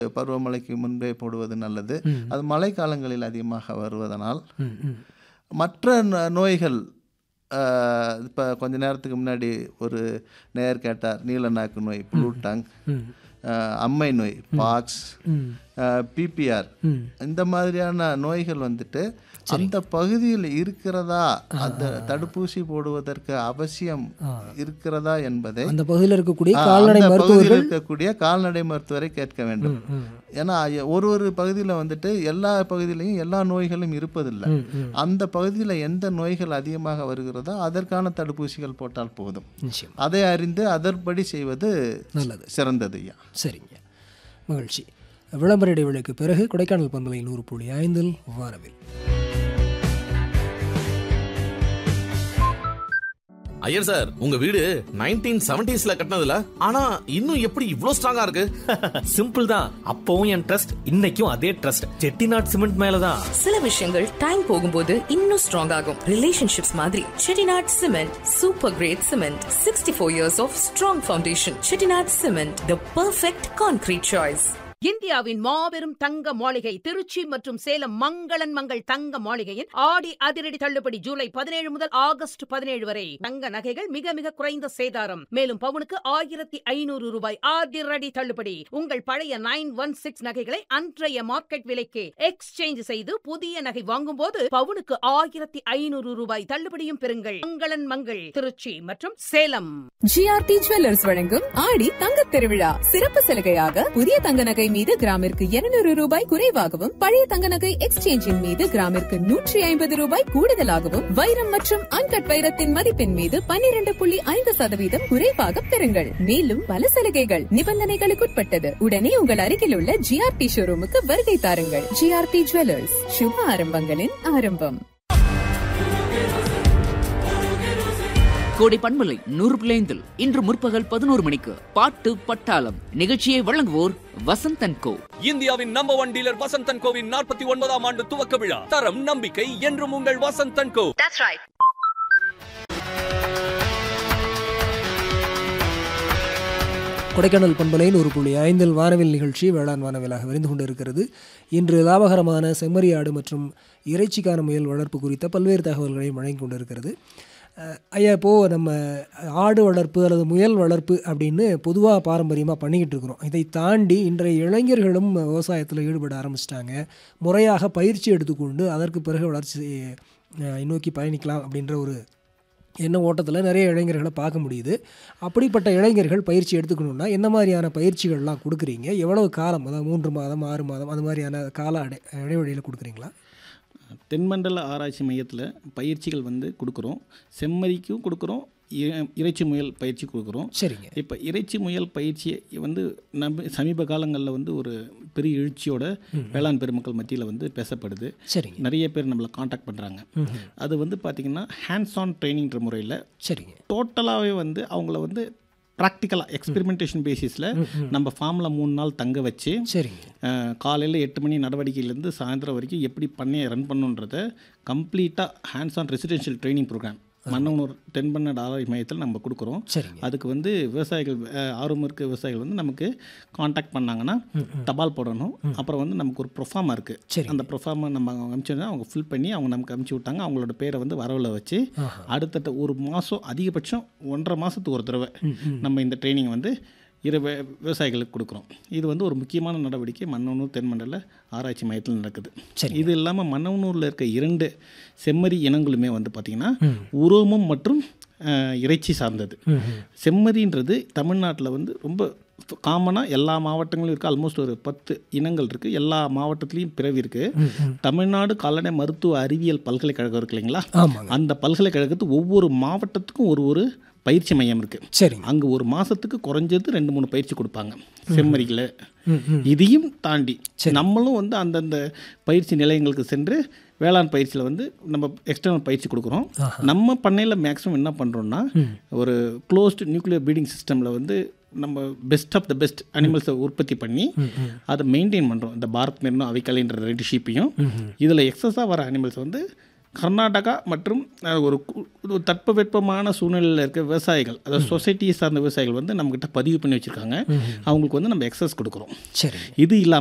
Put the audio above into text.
பருவமழைக்கு முன்பே போடுவது நல்லது ம். அது மழை காலங்களில் அதிகமாக வருவதனால் ம், ம். மற்ற ந- நோய்கள் இப்போ கொஞ்ச நேரத்துக்கு முன்னாடி ஒரு நேயர் கேட்டார் நீல நாக்கு நோய் ப்ளூ டங் ம். அம்மை நோய் பாக்ஸ் ம். பிபிஆர் ம். இந்த மாதிரியான நோய்கள் வந்துட்டு அந்த பகுதியில் இருக்கிறதா அந்த தடுப்பூசி போடுவதற்கு அவசியம் இருக்கிறதா என்பதை அந்த பகுதியில் இருக்கக்கூடிய ஆ, கால்நடை அந்த பகுதியில் மருத்துவர்கள் இருக்கக்கூடிய கால்நடை மருத்துவரை கேட்க வேண்டும் ம், ம். ஏன்னா எ- ஒரு ஒரு பகுதியில் வந்துட்டு எல்லா பகுதியிலையும் எல்லா நோய்களும் இருப்பதில்லை ம், ம். அந்த பகுதியில் எந்த நோய்கள் அதிகமாக வருகிறதோ அதற்கான தடுப்பூசிகள் போட்டால் போதும் நிச்சயம் அதை அறிந்து அதன்படி செய்வது நல்லது சிறந்தது ஐயா சரிங்க மகிழ்ச்சி விளம்பர இடைவெளிக்கு பிறகு கொடைக்கானல் பண்பலை நூறு புள்ளி ஐந்தில் வானவில் ஐயர் சார் உங்க வீடு நைன்டீன் செவன்டிஸ்ல கட்டினதுல ஆனா இன்னும் எப்படி இவ்ளோ ஸ்ட்ராங்கா இருக்கு சிம்பிள் தான் அப்பவும் என் ட்ரஸ்ட் இன்னைக்கும் அதே ட்ரஸ்ட் செட்டிநாட் சிமெண்ட் மேலதான் சில விஷயங்கள் டைம் போகும்போது இன்னும் ஸ்ட்ராங் ஆகும் ரிலேஷன்ஷிப்ஸ் மாதிரி Chettinad cement super great cement sixty four years of strong foundation Chettinad cement the perfect concrete choice இந்தியாவின் மாபெரும் தங்க மாளிகை திருச்சி மற்றும் சேலம் மங்களன் மங்கள் தங்க மாளிகையின் ஆடி அதிரடி தள்ளுபடி ஜூலை பதினேழு முதல் ஆகஸ்ட் பதினேழு வரை தங்க நகைகள் மிக மிக குறைந்த சேதாரம் மேலும் பவுனுக்கு ஆயிரத்தி ஐநூறு ரூபாய் அதிரடி தள்ளுபடி உங்கள் பழைய நைன் ஒன் சிக்ஸ் நகைகளை அன்றைய மார்க்கெட் விலைக்கு எக்ஸ்சேஞ்ச் செய்து புதிய நகை வாங்கும்போது பவுனுக்கு ஆயிரத்தி ஐநூறு ரூபாய் தள்ளுபடியும் பெறுங்கள் மங்களன் மங்கள் திருச்சி மற்றும் சேலம் ஜிஆர்டி ஜுவல்லர்ஸ் வழங்கும் ஆடி தங்கத் திருவிழா சிறப்பு சலுகையாக புதிய தங்க நகை மீது கிராமிற்கு 200 ரூபாய் குறைவாகவும் பழைய தங்க நகை எக்ஸ்சேஞ்சின் மீது கிராமிற்கு நூற்றி ஐம்பது ரூபாய் கூடுதலாகவும் வைரம் மற்றும் அன்கட் வைரத்தின் மதிப்பின் மீது 12.5% புள்ளி ஐந்து சதவீதம் குறைவாக பெறுங்கள் மேலும் பல சலுகைகள் நிபந்தனைகளுக்குட்பட்டது உடனே உங்கள் அருகில் உள்ள ஜிஆர்டி ஷோரூமுக்கு வருகை தாருங்கள் ஜிஆர்டி ஜுவல்லர்ஸ் சுப ஆரம்பங்களின் ஆரம்பம் கோடை பண்பலை நூறு பிள்ளைந்தில் இன்று முற்பகல் பதினோரு மணிக்கு பாட்டு பட்டாளம் நிகழ்ச்சியை வழங்குவோர் வசந்தன் கோ இந்தியாவின் நம்பர் ஒன் டீலர் வசந்தன் கோவின் நாற்பத்தி ஒன்பதாம் ஆண்டு துவக்க விழா தரம் நம்பிக்கை என்றும் உங்கள் வசந்தன் கோ கொடைக்கானல் பண்பலை நூறு புள்ளி ஐந்தில் வானவில் நிகழ்ச்சி வேளாண் வானவிலாக விரிந்து கொண்டிருக்கிறது இன்று லாபகரமான செம்மறியாடு மற்றும் இறைச்சிக்கான முயல் வளர்ப்பு குறித்த பல்வேறு தகவல்களை வழங்கி கொண்டிருக்கிறது அஹ், ஐயா இப்போது நம்ம ஆடு வளர்ப்பு அல்லது முயல் வளர்ப்பு அப்படின்னு பொதுவாக பாரம்பரியமாக பண்ணிக்கிட்டு இருக்கிறோம் இதை தாண்டி இன்றைய இளைஞர்களும் விவசாயத்தில் ஈடுபட ஆரம்பிச்சிட்டாங்க முறையாக பயிற்சி எடுத்துக்கொண்டு அதற்கு பிறகு வளர்ச்சி அஹ், நோக்கி பயணிக்கலாம் அப்படின்ற ஒரு என்ன ஓட்டத்தில் நிறைய இளைஞர்களை பார்க்க முடியுது அப்படிப்பட்ட இளைஞர்கள் பயிற்சி எடுத்துக்கணுன்னா என்ன மாதிரியான பயிற்சிகள்லாம் கொடுக்குறீங்க எவ்வளவு காலம் அதாவது மூன்று மாதம் ஆறு மாதம் அது மாதிரியான கால அடை இடைவெளியில் கொடுக்குறீங்களா தென்மண்டல ஆராய்ச்சி மையத்தில் பயிற்சிகள் வந்து கொடுக்குறோம் செம்மறிக்கும் கொடுக்குறோம் இ- இறைச்சி முயல் பயிற்சி கொடுக்குறோம் சரிங்க இப்போ இறைச்சி முயல் பயிற்சியை வந்து நம்ம சமீப காலங்களில் வந்து ஒரு பெரிய எழுச்சியோட வேளாண் பெருமக்கள் மத்தியில் வந்து பேசப்படுது சரிங்க நிறைய பேர் நம்மளை காண்டாக்ட் பண்ணுறாங்க ம்ஹும். அது வந்து பார்த்திங்கன்னா ஹேண்ட்ஸ் ஆன் ட்ரைனிங்ன்ற முறையில் சரிங்க டோட்டலாகவே வந்து அவங்கள வந்து ப்ராக்டிக்கலாக எக்ஸ்பெரிமெண்டேஷன் பேசிஸில் நம்ம ஃபார்மில் மூணு நாள் தங்க வச்சு சரிங்க காலையில் எட்டு மணி நடவடிக்கையிலேருந்து சாயந்தரம் வரைக்கும் எப்படி பண்ணையை ரன் பண்ணுன்றத கம்ப்ளீட்டாக hands on residential training program Mannanur தென்பண்ண ஆராய்ச்சி மையத்தில் நம்ம கொடுக்குறோம் சரிங்க அதுக்கு வந்து விவசாயிகள் அஹ், ஆர்வம் இருக்க விவசாயிகள் வந்து நமக்கு காண்டாக்ட் பண்ணாங்கன்னா தபால் போடணும் அப்புறம் வந்து நமக்கு ஒரு ப்ரொஃபார்மா இருக்குது சரி. அந்த ப்ரொஃபார்மை நம்ம அனுப்பிச்சோன்னா அவங்க ஃபில் பண்ணி அவங்க நமக்கு அனுப்பிச்சி விட்டாங்க அவங்களோட பேரை வந்து வரவில் வச்சு அடுத்தட்ட ஒரு மாதம் அதிகபட்சம் ஒன்றரை மாதத்துக்கு ஒரு தடவை நம்ம இந்த ட்ரைனிங் வந்து இரு வி- விவசாயிகளுக்கு கொடுக்குறோம் இது வந்து ஒரு முக்கியமான நடவடிக்கை மன்னனூர் தென்மண்டல ஆராய்ச்சி மையத்தில் நடக்குது சரி. இது இல்லாமல் மன்னனூரில் இருக்க இரண்டு செம்மறி இனங்களுமே வந்து பார்த்திங்கன்னா உரோமம் மற்றும் அஹ், இறைச்சி சார்ந்தது செம்மறின்றது தமிழ்நாட்டில் வந்து ரொம்ப காமனாக எல்லா மாவட்டங்களும் இருக்குது ஆல்மோஸ்ட் ஒரு பத்து இனங்கள் இருக்குது எல்லா மாவட்டத்துலேயும் பிறவி இருக்குது தமிழ்நாடு கால்நடை மருத்துவ அறிவியல் பல்கலைக்கழகம் இருக்கு இல்லைங்களா ஆமாங்க அந்த பல்கலைக்கழகத்து ஒவ்வொரு மாவட்டத்துக்கும் ஒரு ஒரு பயிற்சி மையம் இருக்குது சரிங்க அங்கே ஒரு மாதத்துக்கு குறைஞ்சது ரெண்டு மூணு பயிற்சி கொடுப்பாங்க செம்மறிகளை ம் ம் இதையும் தாண்டி நம்மளும் வந்து அந்தந்த பயிற்சி நிலையங்களுக்கு சென்று வேளாண் பயிற்சியில் வந்து நம்ம எக்ஸ்டர்னல் பயிற்சி கொடுக்குறோம் நம்ம பண்ணையில் மேக்ஸிமம் என்ன பண்ணுறோம்னா ஒரு க்ளோஸ்டு நியூக்ளியர் ப்ரீடிங் சிஸ்டமில் வந்து நம்ம பெஸ்ட் ஆஃப் த பெஸ்ட் அனிமல்ஸை உற்பத்தி பண்ணி அதை மெயின்டைன் பண்ணுறோம் இந்த பாரத் மெர்னோ அவைக்கலைன்ற ரெண்டு ஷீப்பையும் இதில் எக்ஸஸாக வர அனிமல்ஸ் வந்து கர்நாடகா மற்றும் அஹ், ஒரு கு- ஒரு தட்பவெப்பமான சூழ்நிலையில் இருக்க விவசாயிகள் அதாவது சொசைட்டியை சார்ந்த விவசாயிகள் வந்து நம்மக்கிட்ட பதிவு பண்ணி வச்சுருக்காங்க அவங்களுக்கு வந்து நம்ம எக்ஸஸ் கொடுக்குறோம் சரி இது இல்லாமல்